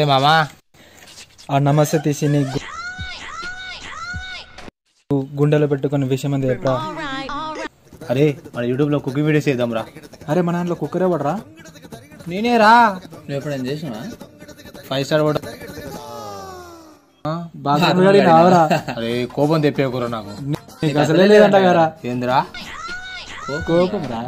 నమస్తే మామా ఆ నమస్తే తీసి నీ గు- గుండెలో పెట్టుకుని విషయం అంది చెప్పరా అరే మన యూట్యూబ్ లో కుకింగ్ వీడియోస్ చేద్దాం రా అరే మన దాంట్లో కుక్కరే పడరా నేనే రా నువ్వు ఎప్పుడైనా చేసినా ఫైవ్ స్టార్ కూడా బాగా అడిగినావరా అరే కోపం తెప్పేకురా నాకు నీకు అసలే లేదంట కదా ఏందిరా కోపం రా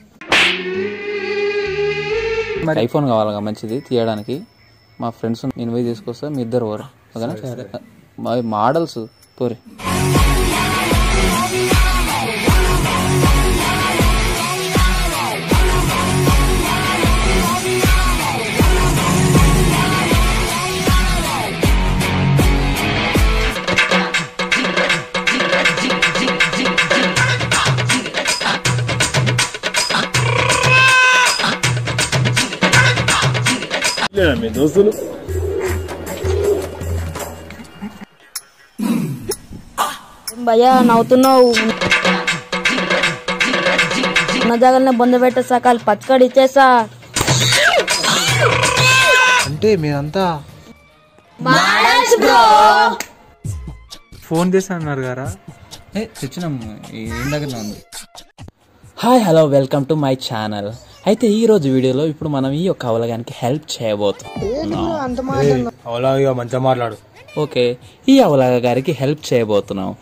ఐఫోన్ కావాలగా మంచిది తీయడానికి మా ఫ్రెండ్స్ నేను పోయి తీసుకొస్తా మీ ఇద్దరు పోరు ఓకేనా మా మోడల్స్ పోరి భయ్యా నవ్వుతున్నావు ఉన్న జాగాలనే బొంద పెట్టే సకాలు పచ్చడి ఇచ్చేసా అంటే మీరంతా ఫోన్ చేసి అన్నారు కదా ఏ తెచ్చినాం ఇందాక ఉంది hi hello welcome to my channel అయితే ఈ రోజు వీడియోలో ఇప్పుడు మనం ఈ యొక్క అవలగానికి హెల్ప్ చేయబోతున్నాం అవులా ఇక మంచిగా మాట్లాడు ఓకే ఈ అవలగ గారికి హెల్ప్ చేయబోతున్నాం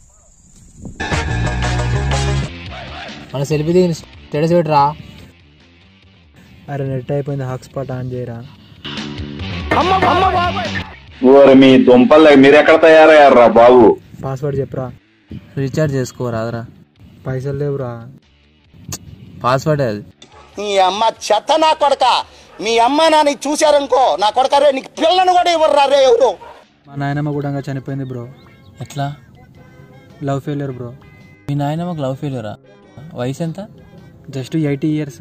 మన సెల్ఫీ దిగిన స్టేటస్ పెట్టరా అరే నెట్ అయిపోయింది హాట్స్పాట్ ఆన్ చేయరా ఓరి మీ దుంపలు మీరెక్కడ తయారయ్యారా బాబు పాస్వర్డ్ చెప్పరా రీఛార్జ్ చేసుకోరాదరా పైసలు లేవురా పాస్వర్డ్ అది నీ అమ్మ చెత్త నా కొడక మీ అమ్మ నాని చూశారనుకో నా కొడక రే నీకు పిల్లను కూడా ఇవ్వరు రే ఎవరు మా నాయనమ్మ కూడా చనిపోయింది బ్రో ఎట్లా లవ్ ఫెయిలియర్ బ్రో మీ నాయనమ్మకు లవ్ ఫెయిల్యూరా వయసు ఎంత జస్ట్ ఎయిటీ ఇయర్స్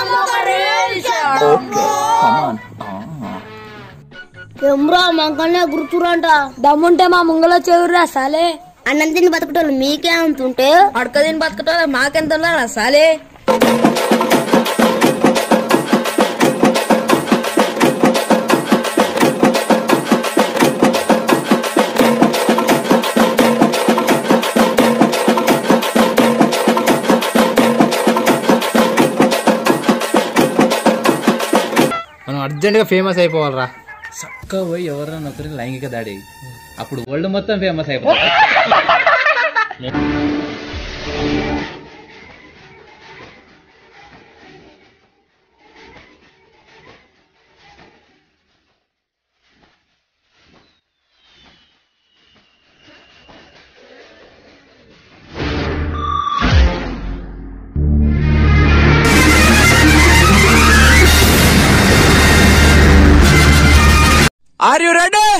కెమ్రా మంకల్నే గుర్తురంట దమ్ముంటే మా ముంగలో చెవురా సాలే అన్నం తిని బతకటోళ్ళు మీకే అంతుంటే అడక తిని బతకటోళ్ళు మాకెంత ఉన్నారా సాలే మనం అర్జెంట్ గా ఫేమస్ అయిపోవాలరా చక్కగా పోయి ఎవరైనా ఒకరి లైంగిక దాడి అప్పుడు వరల్డ్ మొత్తం ఫేమస్ అయిపోతుంది ఆర్ యు రెడీ